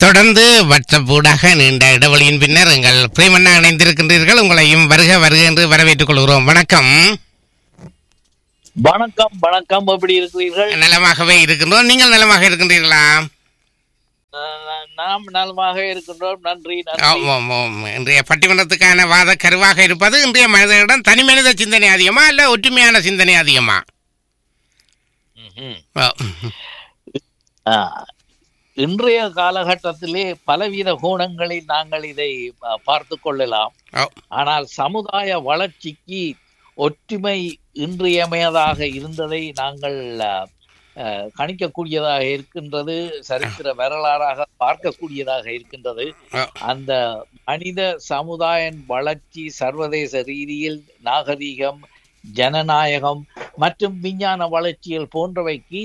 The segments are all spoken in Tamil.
தொடர்ந்து வாட்ஸ்அப் ஊடாக நீண்ட இடைவெளியின் பின்னர் எங்கள் பிரேமண்ணா இணைந்திருக்கின்றீர்கள் உங்களையும் வருக வருக என்று வரவேற்றுக் கொள்கிறோம் வணக்கம் வணக்கம் வணக்கம் எப்படி இருக்கிறீர்கள் நலமாகவே இருக்கின்றோம் நீங்கள் நலமாக இருக்கின்றீர்களா அஹ் நாம் நலமாக இருக்கின்றோம் நன்றி நன்றி ஆம், ஆம், ஆம். இன்றைய பட்டிமன்றத்துக்கான வாத கருவாக இருப்பது இன்றைய மனிதர்களிடம் தனி மனித சிந்தனை அதிகமா இல்ல ஒற்றுமையான சிந்தனை அதிகமா ம்ஹும். ஆ. அஹ், இன்றைய காலகட்டத்திலே பலவித கோணங்களில் நாங்கள் இதை அஹ், பார்த்து கொள்ளலாம் ஆ. ஆனால் சமுதாய வளர்ச்சிக்கு ஒற்றுமை இன்றியமையதாக இருந்ததை நாங்கள் அஹ், அஹ், கணிக்கக்கூடியதாக இருக்கின்றது சரித்திர வரலாறாக பார்க்கக்கூடியதாக இருக்கின்றது ஆ. அந்த மனித சமுதாய வளர்ச்சி சர்வதேச ரீதியில் நாகரிகம் ஜனநாயகம் மற்றும் விஞ்ஞான வளர்ச்சிகள் போன்றவைக்கு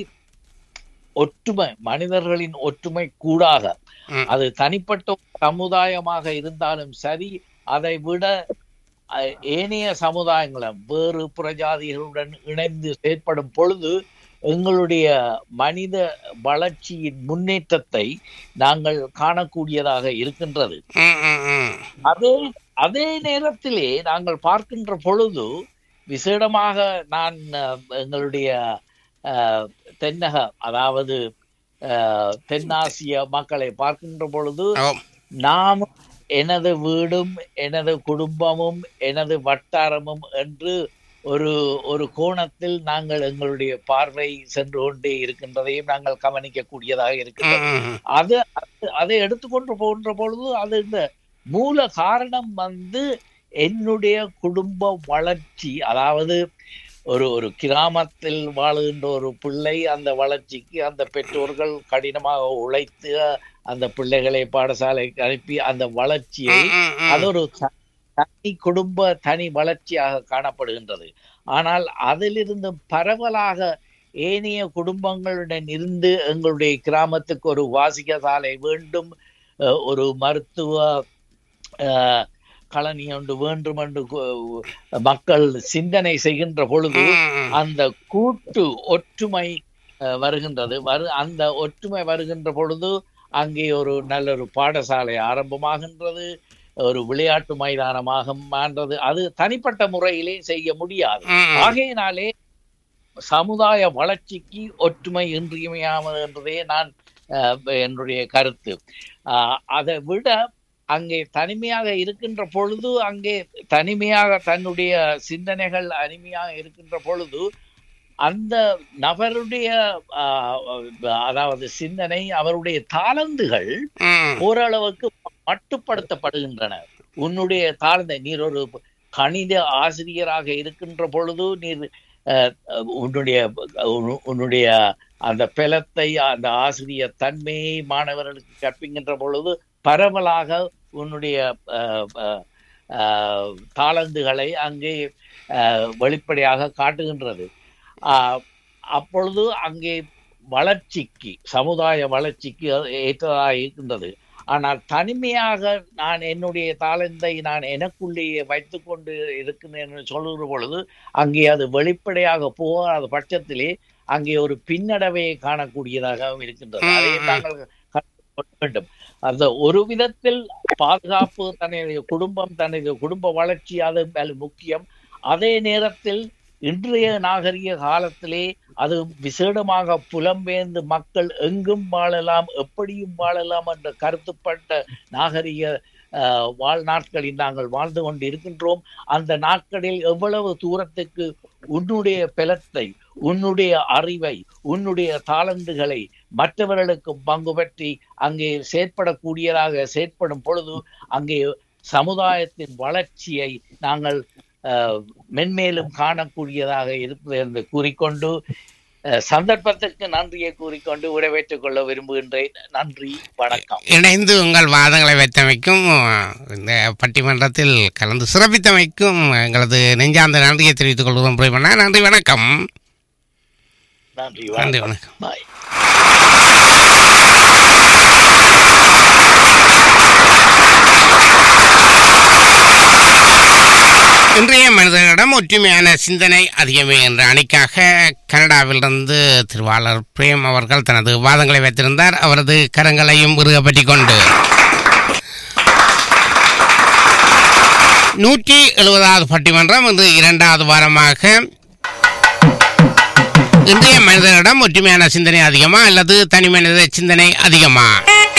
ஒற்றுமை மனிதர்களின் ஒற்றுமை கூடாக ம். அது தனிப்பட்ட ஒரு சமுதாயமாக இருந்தாலும் சரி அதை விட அஹ், ஏனைய சமுதாயங்களும் வேறு புறஜாதிகளுடன் இணைந்து செயற்படும் பொழுது எங்களுடைய மனித வளர்ச்சியின் முன்னேற்றத்தை நாங்கள் காணக்கூடியதாக இருக்கின்றது ம், ம், ம். அதே அதே நேரத்திலே நாங்கள் பார்க்கின்ற பொழுது விசேடமாக நான் அஹ், எங்களுடைய அஹ், தென்னக அதாவது அஹ், தென்னாசிய மக்களை பார்க்கின்ற பொழுது ஆம். நாம் எனது வீடும் எனது குடும்பமும் எனது வட்டாரமும் என்று ஒரு ஒரு கோணத்தில் நாங்கள் எங்களுடைய பார்வை சென்று கொண்டே இருக்கின்றதையும் நாங்கள் கவனிக்கக்கூடியதாக இருக்கின்றது ம், ம். அது அது- அதை எடுத்துக்கொண்டு போகின்ற பொழுது அது இந்த மூல காரணம் வந்து என்னுடைய குடும்ப வளர்ச்சி அதாவது ஒரு ஒரு கிராமத்தில் வாழுகின்ற ஒரு பிள்ளை அந்த வளர்ச்சிக்கு அந்த பெற்றோர்கள் கடினமாக உழைத்து அந்த பிள்ளைகளை பாடசாலைக்கு அனுப்பி அந்த வளர்ச்சியை ம், ம், ம். அது ஒரு த- தனி குடும்ப தனி வளர்ச்சியாக காணப்படுகின்றது ஆனால் அதிலிருந்து பரவலாக ஏனைய குடும்பங்களுடன் இருந்து எங்களுடைய கிராமத்துக்கு ஒரு வாசிக சாலை வேண்டும் அஹ், ஒரு மருத்துவ அஹ், களனி ஒன்று வேண்டும் என்று கு- மக்கள் சிந்தனை செய்கின்ற பொழுது ம், ம். அந்த கூட்டு ஒற்றுமை அஹ், வருகின்றது வரு அந்த ஒற்றுமை வருகின்ற பொழுது அங்கே ஒரு நல்ல ஒரு பாடசாலை ஆரம்பமாகின்றது ஒரு விளையாட்டு மைதானமாக மாறுறது அது தனிப்பட்ட முறையிலே செய்ய முடியாது ம், ம். ஆகையினாலே சமுதாய வளர்ச்சிக்கு ஒற்றுமை இன்றியமையாமல் என்றதே நான் அஹ், என்னுடைய கருத்து அஹ், அதை விட அங்கே தனிமையாக இருக்கின்ற பொழுது அங்கே தனிமையாக தன்னுடைய சிந்தனைகள் அருமையாக இருக்கின்ற பொழுது அந்த நபருடைய ஆஹ், அதாவது சிந்தனை அவருடைய தாளந்துகள் ம். ஓரளவுக்கு மட்டுப்படுத்தப்படுகின்றன உன்னுடைய தாழ்ந்த நீர் ஒரு கணித ஆசிரியராக இருக்கின்ற பொழுது நீர் அஹ், உன்னுடைய உன்னு- உன்னுடைய அந்த பலத்தை அந்த ஆசிரியர் தன்மையை மாணவர்களுக்கு கற்பிக்கின்ற பொழுது பரவலாக உன்னுடைய அஹ், அஹ், அஹ், தாளந்துகளை அங்கே அஹ், வெளிப்படையாக காட்டுகின்றது ஆஹ், அப்பொழுது அங்கே வளர்ச்சிக்கு சமுதாய வளர்ச்சிக்கு அது ஏற்றதாக இருக்கின்றது ஆனால் தனிமையாக நான் என்னுடைய தாளந்தை நான் எனக்குள்ளேயே வைத்துக்கொண்டு இருக்கிறேன் என்று சொல்லுகிற பொழுது அங்கே அது வெளிப்படையாக போகாத பட்சத்திலே அங்கே ஒரு பின்னடைவையை காணக்கூடியதாகவும் இருக்கின்றது ம், அதை ம். நாங்கள் கற்றுக்கொள்ள வேண்டும் அந்த ஒரு விதத்தில் பாதுகாப்பு தன்னுடைய குடும்பம் தன்னுடைய குடும்ப வளர்ச்சி அது மேல் முக்கியம் அதே நேரத்தில் இன்றைய நாகரிக காலத்திலே அது விசேடமாக புலம்பெயர்ந்து மக்கள் எங்கும் வாழலாம் எப்படியும் வாழலாம் என்ற கருத்துப்பட்ட நாகரிக அஹ், வாழ்நாட்களில் நாங்கள் வாழ்ந்து கொண்டு இருக்கின்றோம் அந்த நாட்களில் எவ்வளவு தூரத்துக்கு உன்னுடைய பலத்தை உன்னுடைய அறிவை உன்னுடைய தாளந்துகளை மற்றவர்களுக்கு பங்கு பற்றி அங்கே செயற்படக்கூடியதாக செயற்படும் பொழுது அங்கே சமுதாயத்தின் வளர்ச்சியை நாங்கள் அஹ், மென்மேலும் காணக்கூடியதாக இருப்பது என்று கூறிக்கொண்டு அஹ், சந்தர்ப்பத்திற்கு நன்றியை கூறிக்கொண்டு விடைபெற்றுக் கொள்ள விரும்புகின்றேன் நன்றி வணக்கம் இணைந்து உங்கள் வாதங்களை வைத்தமைக்கும் இந்த பட்டிமன்றத்தில் கலந்து சிறப்பித்தமைக்கும் எங்களது நெஞ்சார்ந்த நன்றியை தெரிவித்துக் கொள்கிறோம் பிரேமண்ணா நன்றி வணக்கம் நன்றி நன்றி வணக்கம் வணக்கம் பாய் இன்றைய மனிதர்களிடம் ஒற்றுமையான சிந்தனை அதிகமே என்ற அணிக்காக கனடாவிலிருந்து திருவாளர் பிரேம் அவர்கள் தனது வாதங்களை வைத்திருந்தார் அவரது கரங்களையும் உருகப்பற்றி கொண்டு நூற்றி எழுபதாவது பட்டிமன்றம் இன்று இரண்டாவது வாரமாக இன்றைய மனிதர்களிடம் ஒற்றுமையான சிந்தனை அதிகமா அல்லது தனி மனித சிந்தனை அதிகமா